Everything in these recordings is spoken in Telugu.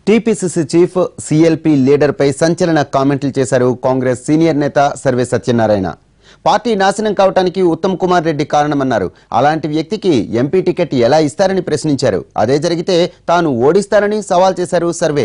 టీపీసీసీ చీఫ్ సీఎల్పీ లీడర్పై సంచలన కామెంట్లు చేశారు కాంగ్రెస్ సీనియర్ నేత సర్వే సత్యనారాయణ పార్టీ నాశనం కావటానికి ఉత్తమ్ కుమార్ రెడ్డి కారణమన్నారు అలాంటి వ్యక్తికి ఎంపీ టికెట్ ఎలా ఇస్తారని ప్రశ్నించారు అదే జరిగితే తాను ఓడిస్తానని సవాల్ చేశారు సర్వే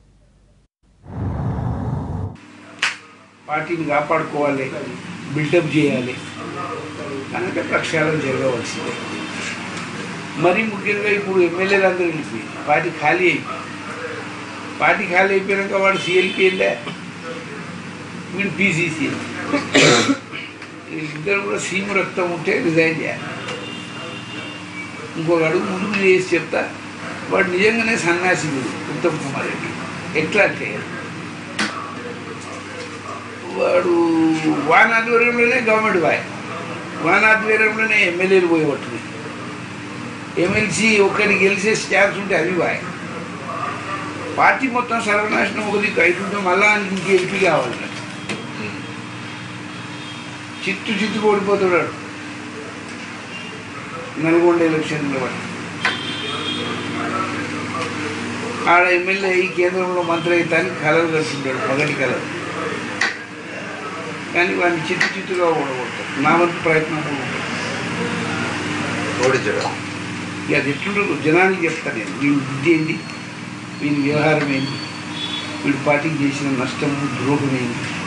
పార్టీని కాపాడుకోవాలి బిల్డప్ చేయాలి కనుక ప్రక్షాళన జరగవలసిందే మరీ ముఖ్యంగా ఇప్పుడు ఎమ్మెల్యేలు అందరూ వెళ్ళిపోయి పార్టీ ఖాళీ అయిపోయింది పార్టీ ఖాళీ అయిపోయాక వాడు సిఎల్పి వెళ్ళా వీడు పీసీసీ ఇద్దరు కూడా సీము రక్తం ఉంటే రిజైన్ చేయాలి ఇంకొక అడుగు ముందుకు చేసి చెప్తా వాడు నిజంగానే సన్యాసి ఉత్తమ్ కుమార్ రెడ్డి ఎట్లా అంటే వాడు వాన్ ఆధ్వర్యంలోనే గవర్నమెంట్ బాయ్ వాన్ ఆధ్వర్యంలోనే ఎమ్మెల్యేలు పోయేవట్టున్నాయి ఎమ్మెల్సీ ఒక్కడికి గెలిచే ఛాన్స్ ఉంటే అది బాయ్ పార్టీ మొత్తం సర్వనాశనం ఒక దిక్కు అవుతుంటే మళ్ళా ఇంక ఎంపీ కావాలి చిత్తు చిత్తు ఓడిపోతున్నాడు నల్గొండ ఎలక్షన్లో వాడు ఆడ ఎమ్మెల్యే ఈ కేంద్రంలో మంత్రి అవుతానికి కలలు కడుతుంటాడు పగటి కలలు కానీ వాడిని చిత్తు చిత్తుగా ఓడగొడతారు నా వంతు ప్రయత్నం కూడా ఉంటుంది. ఓడించడం ఇక అది ఎట్లుంటుందో జనానికి చెప్తాను నేను వీడి బుద్ధి ఏంటి వీడి వ్యవహారం ఏంటి వీడి పార్టీకి చేసిన నష్టము ద్రోహం ఏంటి